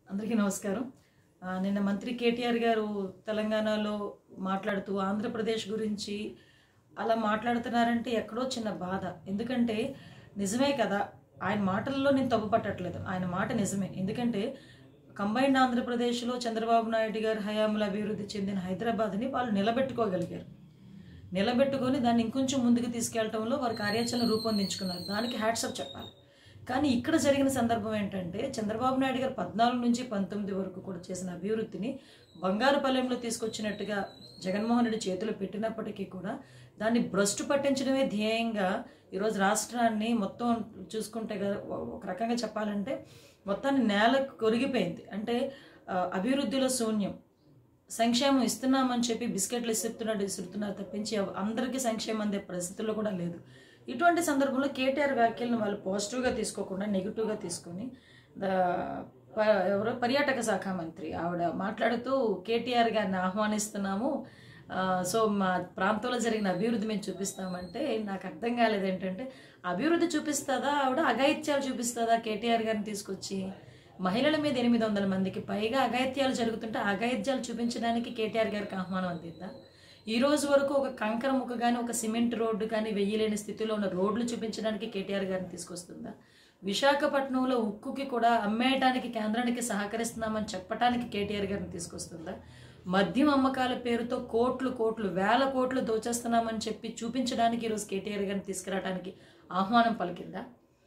అందరికీ నమస్కారం ఆ, నిన్న మంత్రి కేటీఆర్ గారు తెలంగాణలో మాట్లాడుతూ ఆంధ్రప్రదేశ్ గురించి అలా మాట్లాడుతున్నారంటే ఎక్కడో చిన్న బాధ ఎందుకంటే నిజమే కదా ఆయన మాటల్లో నేను తప్పు పట్టట్లేదు ఆయన మాట నిజమే ఎందుకంటే కంబైన్డ్ ఆంధ్రప్రదేశ్లో చంద్రబాబు నాయుడు గారు హయాంలో అభివృద్ధి చెందిన హైదరాబాద్ని వాళ్ళు నిలబెట్టుకోగలిగారు నిలబెట్టుకొని దాన్ని ఇంకొంచెం ముందుకు తీసుకెళ్లడంలో వారు కార్యాచరణ రూపొందించుకున్నారు దానికి హ్యాట్సప్ చెప్పాలి కానీ ఇక్కడ జరిగిన సందర్భం ఏంటంటే చంద్రబాబు నాయుడు గారు పద్నాలుగు నుంచి పంతొమ్మిది వరకు కూడా చేసిన అభివృద్ధిని బంగారుపల్లెంలో తీసుకొచ్చినట్టుగా జగన్మోహన్ రెడ్డి చేతులు పెట్టినప్పటికీ కూడా దాన్ని భ్రష్టు పట్టించడమే ధ్యేయంగా ఈరోజు రాష్ట్రాన్ని మొత్తం చూసుకుంటే కదా ఒక రకంగా చెప్పాలంటే మొత్తాన్ని నేల కొరిగిపోయింది అంటే ఆ, అభివృద్ధిలో శూన్యం సంక్షేమం ఇస్తున్నామని చెప్పి బిస్కెట్లు ఇస్తున్నట్టు ఇస్తున్నారు తప్పించి ఎవ- అందరికీ సంక్షేమం అందే పరిస్థితుల్లో కూడా లేదు ఇటువంటి సందర్భంలో కేటీఆర్ వ్యాఖ్యలను వాళ్ళు పాజిటివ్గా తీసుకోకుండా నెగిటివ్గా తీసుకొని ద ప- ఎవరో పర్యాటక శాఖ మంత్రి ఆవిడ మాట్లాడుతూ కేటీఆర్ గారిని ఆహ్వానిస్తున్నాము ఆ, సో మా ప్రాంతంలో జరిగిన అభివృద్ధి మేము చూపిస్తామంటే నాకు అర్థం కాలేదు ఏంటంటే అభివృద్ధి చూపిస్తుందా ఆవిడ అఘాయిత్యాలు చూపిస్తుందా కేటీఆర్ గారిని తీసుకొచ్చి మహిళల మీద ఎనిమిది వందల మందికి పైగా అఘాయిత్యాలు జరుగుతుంటే ఆ అఘాయిత్యాలు చూపించడానికి కేటీఆర్ గారికి ఆహ్వానం అందిద్దా ఈ రోజు వరకు ఒక కంకర ముక్క కానీ ఒక సిమెంట్ రోడ్డు కానీ వెయ్యలేని స్థితిలో ఉన్న రోడ్లు చూపించడానికి కేటీఆర్ గారిని తీసుకొస్తుందా విశాఖపట్నంలో ఉక్కుకి కూడా అమ్మేయడానికి కేంద్రానికి సహకరిస్తున్నామని చెప్పడానికి కేటీఆర్ గారిని తీసుకొస్తుందా మద్యం అమ్మకాల పేరుతో కోట్లు కోట్లు వేల కోట్లు దోచేస్తున్నామని చెప్పి చూపించడానికి ఈరోజు కేటీఆర్ గారిని తీసుకురావడానికి ఆహ్వానం పలికిందా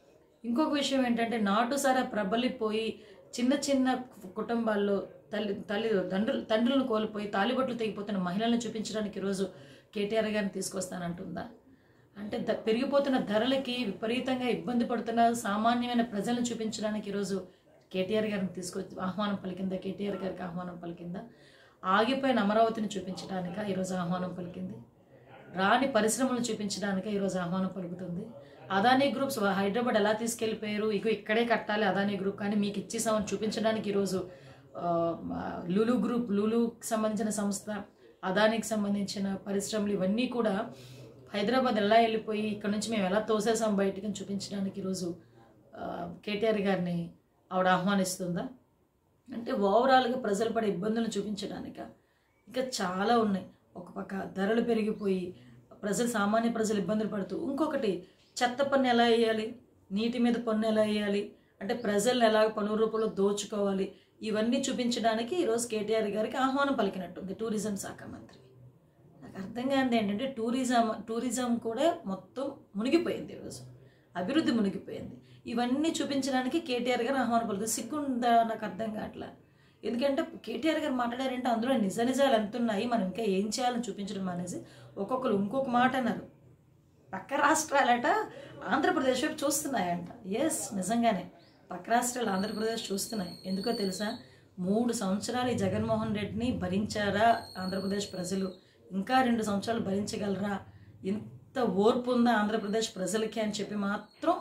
ఇంకొక విషయం ఏంటంటే నాటుసారా ప్రబలిపోయి చిన్న చిన్న కుటుంబాల్లో తల్లి తల్లి తండ్రులు తండ్రులను కోల్పోయి తాలిబొట్లు తెగిపోతున్న మహిళలను చూపించడానికి ఈరోజు కేటీఆర్ గారిని తీసుకొస్తానంటుందా అంటే ద పెరిగిపోతున్న ధరలకి విపరీతంగా ఇబ్బంది పడుతున్న సామాన్యమైన ప్రజలను చూపించడానికి ఈరోజు కేటీఆర్ గారిని తీసుకొచ్చి ఆహ్వానం పలికిందా కేటీఆర్ గారికి ఆహ్వానం పలికిందా ఆగిపోయిన అమరావతిని చూపించడానిక ఈరోజు ఆహ్వానం పలికింది రాని పరిశ్రమలు చూపించడానికి ఈరోజు ఆహ్వానం పలుకుతుంది అదానీ గ్రూప్స్ హైదరాబాద్ ఎలా తీసుకెళ్ళిపోయారు ఇగో ఇక్కడే కట్టాలి అదానీ గ్రూప్ కానీ మీకు ఇచ్చేసామని చూపించడానికి ఈరోజు ఆ, మా లులు గ్రూప్ లులుకి సంబంధించిన సంస్థ అదానికి సంబంధించిన పరిశ్రమలు ఇవన్నీ కూడా హైదరాబాద్ ఎలా వెళ్ళిపోయి ఇక్కడ నుంచి మేము ఎలా తోసేసాం బయటకు అని చూపించడానికి ఈరోజు ఆ, కేటీఆర్ గారిని ఆవిడ ఆహ్వానిస్తుందా అంటే ఓవరాల్గా ప్రజలు పడే ఇబ్బందులను చూపించడానిక ఇంకా చాలా ఉన్నాయి ఒక పక్క ధరలు పెరిగిపోయి ప్రజలు సామాన్య ప్రజలు ఇబ్బందులు పడుతూ ఇంకొకటి చెత్త పన్ను ఎలా వేయాలి నీటి మీద పన్ను ఎలా వేయాలి అంటే ప్రజలను ఎలా పన్ను రూపంలో దోచుకోవాలి ఇవన్నీ చూపించడానికి ఈరోజు కేటీఆర్ గారికి ఆహ్వానం పలికినట్టుంది టూరిజం శాఖ మంత్రి నాకు అర్థం కానిది ఏంటంటే టూరిజం టూరిజం కూడా మొత్తం మునిగిపోయింది ఈరోజు అభివృద్ధి మునిగిపోయింది ఇవన్నీ చూపించడానికి కేటీఆర్ గారు ఆహ్వానం పలుకుతుంది సిగ్గుందా నాకు అర్థం కావట్లా ఎందుకంటే కేటీఆర్ గారు మాట్లాడారంటే అందులో నిజ నిజాలు ఎంత ఉన్నాయి మనం ఇంకా ఏం చేయాలని చూపించడం అనేసి ఒక్కొక్కరు ఇంకొక మాట అన్నారు పక్క రాష్ట్రాలట ఆంధ్రప్రదేశ్ వైపు చూస్తున్నాయంట ఎస్ నిజంగానే పక్క రాష్ట్రాలు ఆంధ్రప్రదేశ్ చూస్తున్నాయి ఎందుకో తెలుసా మూడు సంవత్సరాలు ఈ జగన్మోహన్ రెడ్డిని భరించారా ఆంధ్రప్రదేశ్ ప్రజలు ఇంకా రెండు సంవత్సరాలు భరించగలరా ఇంత ఓర్పు ఉందా ఆంధ్రప్రదేశ్ ప్రజలకి అని చెప్పి మాత్రం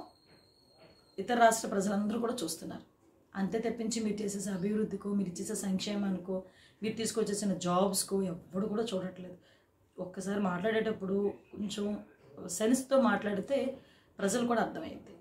ఇతర రాష్ట్ర ప్రజలందరూ కూడా చూస్తున్నారు అంతే తప్పించి మీరు చేసేసే అభివృద్ధికో మీరు ఇచ్చేసే సంక్షేమానికో మీరు తీసుకొచ్చేసిన జాబ్స్కో ఎవ్వడు కూడా చూడట్లేదు ఒక్కసారి మాట్లాడేటప్పుడు కొంచెం సెన్స్తో మాట్లాడితే ప్రజలు కూడా అర్థమైంది